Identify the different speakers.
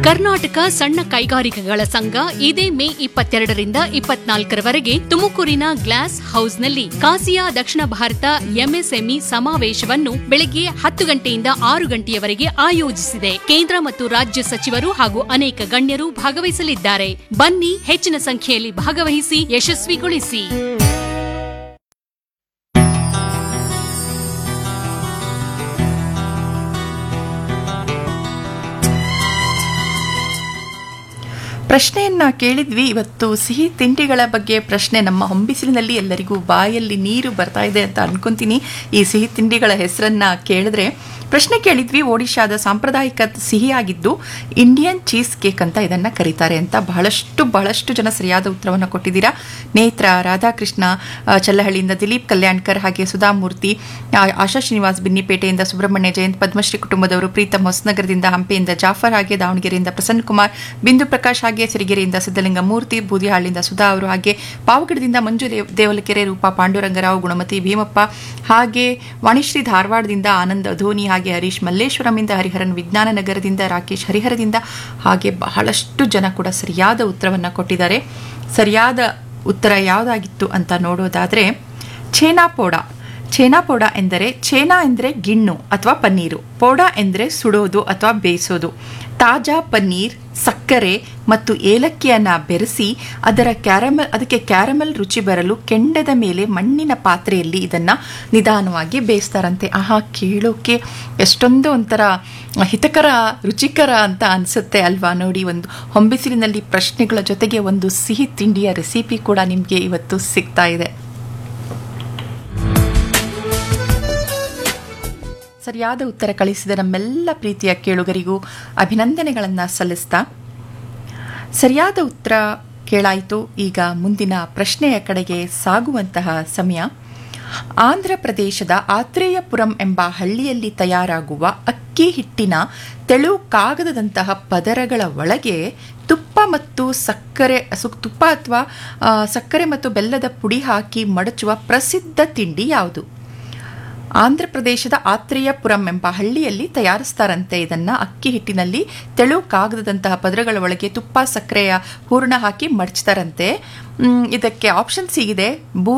Speaker 1: ಕರ್ನಾಟಕ ಸಣ್ಣ ಕೈಗಾರಿಕೆಗಳ ಸಂಘ ಇದೇ ಮೇ ಇಪ್ಪತ್ತೆರಡರಿಂದ ಇಪ್ಪತ್ನಾಲ್ಕರವರೆಗೆ ತುಮಕೂರಿನ ಗ್ಲಾಸ್ ಹೌಸ್ನಲ್ಲಿ ಕಾಸಿಯಾ ದಕ್ಷಿಣ ಭಾರತ ಎಂಎಸ್ಎಂಇ ಸಮಾವೇಶವನ್ನು ಬೆಳಗ್ಗೆ ಹತ್ತು ಗಂಟೆಯಿಂದ ಆರು ಗಂಟೆಯವರೆಗೆ ಆಯೋಜಿಸಿದೆ ಕೇಂದ್ರ ಮತ್ತು ರಾಜ್ಯ ಸಚಿವರು ಹಾಗೂ ಅನೇಕ ಗಣ್ಯರು ಭಾಗವಹಿಸಲಿದ್ದಾರೆ ಬನ್ನಿ ಹೆಚ್ಚಿನ ಸಂಖ್ಯೆಯಲ್ಲಿ ಭಾಗವಹಿಸಿ ಯಶಸ್ವಿಗೊಳಿಸಿ
Speaker 2: ಪ್ರಶ್ನೆಯನ್ನ ಕೇಳಿದ್ವಿ ಇವತ್ತು ಸಿಹಿ ತಿಂಡಿಗಳ ಬಗ್ಗೆ ಪ್ರಶ್ನೆ ನಮ್ಮ ಹೊಂಬಿಸಿಲಿನಲ್ಲಿ ಎಲ್ಲರಿಗೂ ಬಾಯಲ್ಲಿ ನೀರು ಬರ್ತಾ ಇದೆ ಅಂತ ಅನ್ಕೊಂತೀನಿ ಈ ಸಿಹಿ ತಿಂಡಿಗಳ ಹೆಸರನ್ನ ಕೇಳಿದ್ರೆ ಪ್ರಶ್ನೆ ಕೇಳಿದ್ವಿ ಒಡಿಶಾದ ಸಾಂಪ್ರದಾಯಿಕ ಸಿಹಿಯಾಗಿದ್ದು ಇಂಡಿಯನ್ ಚೀಸ್ ಕೇಕ್ ಅಂತ ಇದನ್ನ ಕರೀತಾರೆ ಅಂತ ಬಹಳಷ್ಟು ಬಹಳಷ್ಟು ಜನ ಸರಿಯಾದ ಉತ್ತರವನ್ನು ಕೊಟ್ಟಿದ್ದೀರಾ ನೇತ್ರ ರಾಧಾಕೃಷ್ಣ ಆ, ಚಲ್ಲಹಳ್ಳಿಯಿಂದ ದಿಲೀಪ್ ಕಲ್ಯಾಣ್ಕರ್ ಹಾಗೆ ಸುಧಾಮೂರ್ತಿ ಆ, ಆಶಾ ಶ್ರೀನಿವಾಸ್ ಬಿನ್ನಿಪೇಟೆಯಿಂದ ಸುಬ್ರಹ್ಮಣ್ಯ ಜಯಂತ್ ಪದ್ಮಶ್ರೀ ಕುಟುಂಬದವರು ಪ್ರೀತಮ್ ಹೊಸನಗರದಿಂದ ಹಂಪೆಯಿಂದ ಜಾಫರ್ ಹಾಗೆ ದಾವಣಗೆರೆಯಿಂದ ಪ್ರಸನ್ನ ಕುಮಾರ್ ಬಿಂದು ಪ್ರಕಾಶ್ ಹಾಗೆ ಸಿರಿಗೆರೆಯಿಂದ ಸಿದ್ದಲಿಂಗ ಮೂರ್ತಿ ಬೂದಿಹಾಳಿಂದ ಸುಧಾ ಅವರು ಹಾಗೆ ಪಾವಗಡದಿಂದ ಮಂಜು ದೇವ್ ದೇವಲಕೆರೆ ರೂಪಾ ಪಾಂಡುರಂಗರಾವ್ ಗುಣಮತಿ ಭೀಮಪ್ಪ ಹಾಗೆ ವಾಣಿಶ್ರೀ ಧಾರವಾಡದಿಂದ ಆನಂದ್ ಧೋನಿ ಹಾಗೆ ಹರೀಶ್ ಮಲ್ಲೇಶ್ವರಮಿಂದ ಹರಿಹರನ್ ವಿಜ್ಞಾನ ನಗರದಿಂದ ರಾಕೇಶ್ ಹರಿಹರದಿಂದ ಹಾಗೆ ಬಹಳಷ್ಟು ಜನ ಕೂಡ ಸರಿಯಾದ ಉತ್ತರವನ್ನು ಕೊಟ್ಟಿದ್ದಾರೆ ಸರಿಯಾದ ಉತ್ತರ ಯಾವುದಾಗಿತ್ತು ಅಂತ ನೋಡೋದಾದ್ರೆ ಛೇನಾ ಪೋಡ ಛೇನಾ ಪೋಡ ಎಂದರೆ ಛೇನಾ ಎಂದರೆ ಗಿಣ್ಣು ಅಥವಾ ಪನ್ನೀರು ಪೋಡ ಎಂದರೆ ಸುಡೋದು ಅಥವಾ ಬೇಯಿಸೋದು ತಾಜಾ ಪನ್ನೀರ್ ಸಕ್ಕರೆ ಮತ್ತು ಏಲಕ್ಕಿಯನ್ನು ಬೆರೆಸಿ ಅದರ ಕ್ಯಾರಮಲ್ ಅದಕ್ಕೆ ಕ್ಯಾರಮಲ್ ರುಚಿ ಬರಲು ಕೆಂಡದ ಮೇಲೆ ಮಣ್ಣಿನ ಪಾತ್ರೆಯಲ್ಲಿ ಇದನ್ನು ನಿಧಾನವಾಗಿ ಬೇಯಿಸ್ತಾರಂತೆ ಆಹಾ ಕೇಳೋಕೆ ಎಷ್ಟೊಂದು ಒಂಥರ ಹಿತಕರ ರುಚಿಕರ ಅಂತ ಅನಿಸುತ್ತೆ ಅಲ್ವಾ ನೋಡಿ ಒಂದು ಹೊಂಬಿಸಿಲಿನಲ್ಲಿ ಪ್ರಶ್ನೆಗಳ ಜೊತೆಗೆ ಒಂದು ಸಿಹಿ ತಿಂಡಿಯ ರೆಸಿಪಿ ಕೂಡ ನಿಮಗೆ ಇವತ್ತು ಸಿಗ್ತಾ ಇದೆ ಸರಿಯಾದ ಉತ್ತರ ಕಳಿಸಿದ ನಮ್ಮೆಲ್ಲ ಪ್ರೀತಿಯ ಕೇಳುಗರಿಗೂ ಅಭಿನಂದನೆಗಳನ್ನು ಸಲ್ಲಿಸ್ತಾ ಸರಿಯಾದ ಉತ್ತರ ಕೇಳಾಯಿತು ಈಗ ಮುಂದಿನ ಪ್ರಶ್ನೆಯ ಕಡೆಗೆ ಸಾಗುವಂತಹ ಸಮಯ ಆಂಧ್ರ ಪ್ರದೇಶದ ಆತ್ರೇಯಪುರಂ ಎಂಬ ಹಳ್ಳಿಯಲ್ಲಿ ತಯಾರಾಗುವ ಅಕ್ಕಿ ಹಿಟ್ಟಿನ ತೆಳು ಕಾಗದದಂತಹ ಪದರಗಳ ಒಳಗೆ ತುಪ್ಪ ಮತ್ತು ಸಕ್ಕರೆ ಸು- ತುಪ್ಪ ಅಥವಾ ಆ, ಸಕ್ಕರೆ ಮತ್ತು ಬೆಲ್ಲದ ಪುಡಿ ಹಾಕಿ ಮಡಚುವ ಪ್ರಸಿದ್ಧ ತಿಂಡಿ ಯಾವುದು ಆಂಧ್ರ ಪ್ರದೇಶದ ಆತ್ರೇಯಪುರಂ ಎಂಬ ಹಳ್ಳಿಯಲ್ಲಿ ತಯಾರಿಸ್ತಾರಂತೆ ಇದನ್ನ ಅಕ್ಕಿ ಹಿಟ್ಟಿನಲ್ಲಿ ತೆಳು ಕಾಗದದಂತಹ ಪದರಗಳ ಒಳಗೆ ತುಪ್ಪ ಸಕ್ಕರೆಯ ಹೂರಣ ಹಾಕಿ ಮಡಚ್ತಾರಂತೆ ಮ್, ಇದಕ್ಕೆ ಆಪ್ಷನ್ಸ್ ಹೀಗಿದೆ ಬೂ